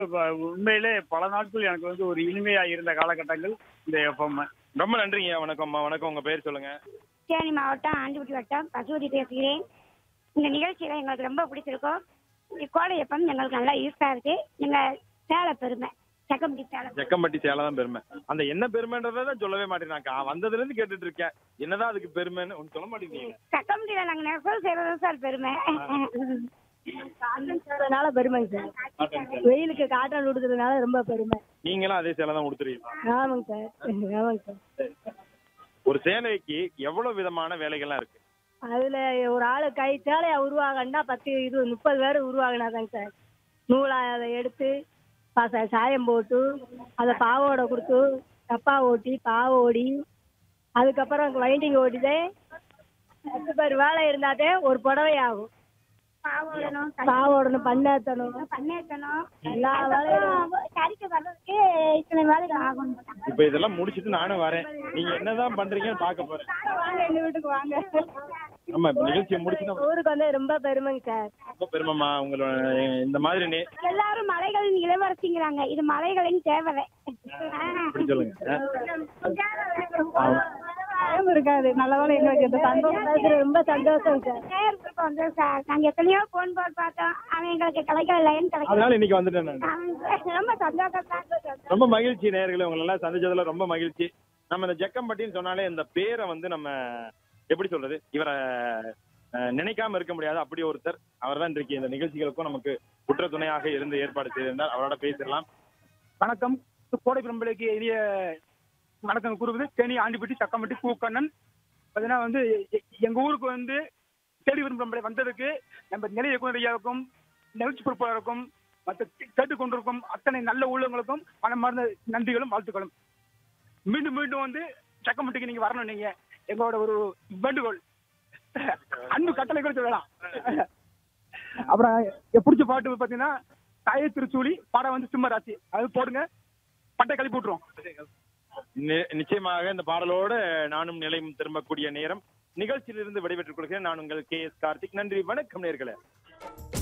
இப்ப உண்மையிலே பல நாட்கள் எனக்கு வந்து ஒரு இனிமையா இருந்த காலகட்டங்கள் இந்த எஃப்எம் ரொம்ப நன்றிங்க வணக்கம்மா வணக்கம் உங்க பேர் சொல்லுங்க தேனி மாவட்டம் ஆண்டிபட்டி வட்டம் பசுபதி பேசுகிறேன் இந்த நிகழ்ச்சியில எங்களுக்கு ரொம்ப பிடிச்சிருக்கும் இந்த கோடை எப்பம் எங்களுக்கு நல்லா யூஸாக இருக்கு எங்கள் சேலை பெருமை சக்கம்பட்டி சேலை ஜக்கம்பட்டி சேலை தான் பெருமை அந்த என்ன பெருமைன்றதை தான் சொல்லவே மாட்டேங்கிறாக்கா வந்ததுல இருந்து கேட்டுட்டு இருக்கேன் என்னதான் அதுக்கு பெருமைன்னு ஒன்று சொல்ல மாட்டேங்கிறீங்க சக்கம்பட்டியில் நாங்கள் நெசவு செய்கிறது சார் பெருமை காட்டன் சேலைனால பெருமைங்க சார் வெயிலுக்கு காட்டன் உடுத்துறதுனால ரொம்ப பெருமை நீங்களும் அதே சேலை தான் கொடுத்துருவீங்க ஆமாங்க சார் ஆமாங்க சார் ஒரு சேலைக்கு எவ்வளவு விதமான வேலைகள்லாம் இருக்கு அதுல ஒரு ஆளு கை சேலையா உருவாகணும்னா பத்து இது முப்பது பேர் உருவாகினாதாங்க சார் நூலா அதை எடுத்து பச சாயம் போட்டு அதை பாவோட கொடுத்து டப்பா ஓட்டி பாவை ஓடி அதுக்கப்புறம் வைண்டிங் ஓட்டிதே பத்து பேர் வேலை இருந்தாதே ஒரு புடவை ஆகும் பாவோடணும் பாவோடணும் பண்ணேத்தணும் பண்ணேற்றணும் எல்லா வேலையும் சரிக்கு வர்றதுக்கு இத்தனை வேலைகள் ஆகும் இப்ப இதெல்லாம் முடிச்சிட்டு நானும் வரேன் நீங்க என்னதான் பண்றீங்கன்னு பார்க்க போறேன் வாங்க எங்க வீட்டுக்கு வாங்க ஆமா இப்ப நிகழ்ச்சியை முடிச்சுட்டு ஊருக்கு வந்து ரொம்ப பெருமைங்க சார் ரொம்ப பெருமைமா உங்களோட இந்த மாதிரி நே- எல்லாரும் மலைகளின் இளவரசிங்கிறாங்க இது மலைகளின் தேவதை அப்படி சொல்லுங்க பயம் இருக்காது நல்ல வேலை எங்களுக்கு இந்த சந்தோஷம் ரொம்ப சந்தோஷம் சார் நேரத்துக்கு வந்து சார் நாங்க எத்தனையோ போன் போட்டு பார்த்தோம் அவன் எங்களுக்கு கிடைக்கல லைன் கிடைக்கல அதனால இன்னைக்கு வந்துட்டேன் நான் அவன் ரொம்ப சந்தோஷம் தான் ரொம்ப மகிழ்ச்சி நேயர்களே உங்களை எல்லாம் சந்திச்சதுல ரொம்ப மகிழ்ச்சி நம்ம இந்த ஜக்கம்பட்டின்னு சொன்னாலே இந்த பேரை வந்து நம்ம எப்படி சொல்றது இவரை அஹ், நினைக்காம இருக்க முடியாது அப்படி ஒருத்தர் அவர் தான் இன்றைக்கு இந்த நிகழ்ச்சிகளுக்கும் நமக்கு குற்ற துணையாக இருந்து ஏற்பாடு செய்திருந்தார் அவரோட பேசிடலாம் வணக்கம் கோடை பெரும்பலைக்கு எளிய வணக்கம் கூறுவது தேனி ஆண்டிப்பட்டி சக்கம்பட்டி பூக்கண்ணன் பார்த்தீங்கன்னா வந்து எ- எங்க ஊருக்கு வந்து தேடி வரும் பெரும்பலை வந்ததுக்கு நம்ம நிலைய இயக்குனர் ஐயாவுக்கும் நிகழ்ச்சி பொறுப்பாளருக்கும் மற்ற கேட்டுக் கொண்டிருக்கும் அத்தனை நல்ல உள்ளவங்களுக்கும் மனமார்ந்த நன்றிகளும் வாழ்த்துக்களும் மீண்டும் மீண்டும் வந்து சக்கம்பட்டிக்கு நீங்க வரணும் நீங்க எங்களோட ஒரு வேண்டுகோள் அன்பு கட்டளை கூட சொல்லலாம் அப்புறம் என் பிடிச்ச பாட்டு பாத்தீங்கன்னா தாயை திருச்சூலி படம் வந்து சிம்மராசி அது போடுங்க பட்டை கழிப்பு விட்டுரும் நி- நிச்சயமாக இந்த பாடலோடு நானும் நிலையும் திரும்பக்கூடிய நேரம் நிகழ்ச்சியிலிருந்து விடைபெற்றுக் கொள்கிறேன் நான் உங்கள் கே எஸ் கார்த்திக் நன்றி வணக்கம் நேர்களே